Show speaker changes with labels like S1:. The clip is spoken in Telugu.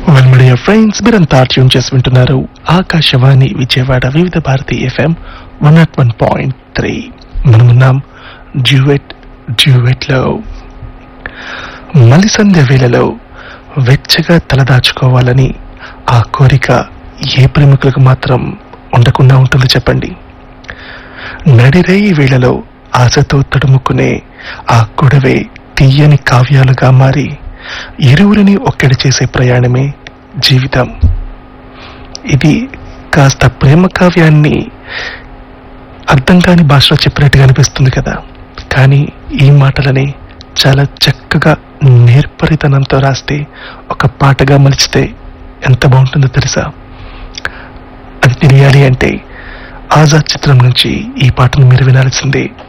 S1: వెల్ మీడియా ఫ్రెండ్స్ మీరంతా ట్యూన్ చేసి వింటున్నారు Akashvani Vijayawada Vividh Bharati FM one nought one point three మనమున్నాం డ్యూయెట్ డ్యూయెట్ లో మలిసంధ్య వేళలో వెచ్చగా తలదాచుకోవాలని ఆ కోరిక ఏ ప్రేమికులకు మాత్రం ఉండకుండా ఉంటుంది చెప్పండి నడిరేయి వేళలో ఆశతో తడుముకునే ఆ గొడవే తీయని కావ్యాలుగా మారి ఇరువురిని ఒక్కడి చేసే ప్రయాణమే జీవితం ఇది కాస్త ప్రేమ కావ్యాన్ని అర్థం కాని భాషలో చెప్పినట్టుగా అనిపిస్తుంది కదా కానీ ఈ మాటలని చాలా చక్కగా నేర్పరితనంతో రాస్తే ఒక పాటగా మలిచితే ఎంత బాగుంటుందో తెలుసా అది తెలియాలి అంటే ఆజాద్ చిత్రం నుంచి ఈ పాటను మీరు వినాల్సిందే